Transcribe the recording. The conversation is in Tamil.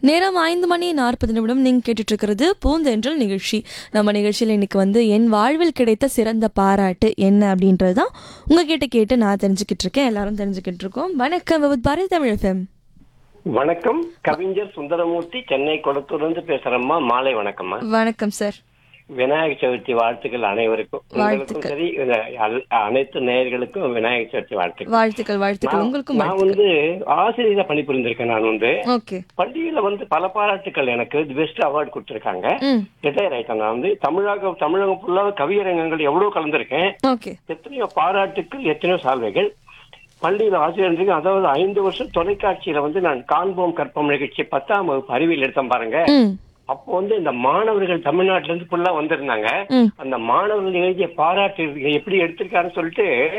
நேரம் ஐந்து மணி நாற்பது நிமிடம் நீங்கள் கேட்டுட்டு இருக்கிறது பூந்தென்றல் நிகழ்ச்சி நம்ம நிகழ்ச்சியில் இன்னைக்கு வந்து என் வாழ்வில் கிடைத்த சிறந்த பாராட்டு என்ன அப்படின்றது தான் உங்ககிட்ட கேட்டு நான் தெரிஞ்சுக்கிட்டு இருக்கேன் எல்லாரும் தெரிஞ்சுக்கிட்டு இருக்கோம் வணக்கம் வித் பாரதி தமிழ் எஃப்எம் வணக்கம் கவிஞர் சுந்தரமூர்த்தி சென்னை குளத்தூர்ல இருந்து பேசுறேம்மா மாலை வணக்கம்மா வணக்கம் சார் விநாயகர் சதுர்த்தி வாழ்த்துக்கள் அனைவருக்கும் உங்களுக்கும் சரி இந்த அல்- அனைத்து நேயர்களுக்கும் விநாயகர் சதுர்த்தி வாழ்த்துக்கள் வாழ்த்துக்கள் வாழ்த்துக்கள் உங்களுக்கும் நான் வந்து ஆசிரியரா பணிபுரிந்திருக்கேன் நான் வந்து ஓகே பள்ளியில வந்து பல பாராட்டுக்கள் எனக்கு பெஸ்ட் அவார்டு கொடுத்திருக்காங்க ம் ரிட்டையர் ஆயிட்டேன் நான் வந்து தமிழக தமிழகம் ஃபுல்லாக கவியரங்கங்கள் எவ்வளவு கலந்திருக்கேன் ஓகே எத்தனையோ பாராட்டுக்கள் எத்தனையோ சால்வைகள் பள்ளியில் ஆசிரியர் இருந்திருக்கேன். அதாவது ஐந்து வருஷம் தொலைக்காட்சியில வந்து நான் காண்போம் கற்போம் நிகழ்ச்சி பத்தாம் வகுப்பு அறிவியல் எடுத்தேன் பாருங்க ம் அப்போ வந்து இந்த மாணவர்கள் தமிழ்நாட்டுல இருந்து ஃபுல்லா வந்திருந்தாங்க ம் அந்த மாணவர்கள் நிகழ்ச்சியை பாராட்டு எப்படி எடுத்திருக்காருன்னு சொல்லிட்டு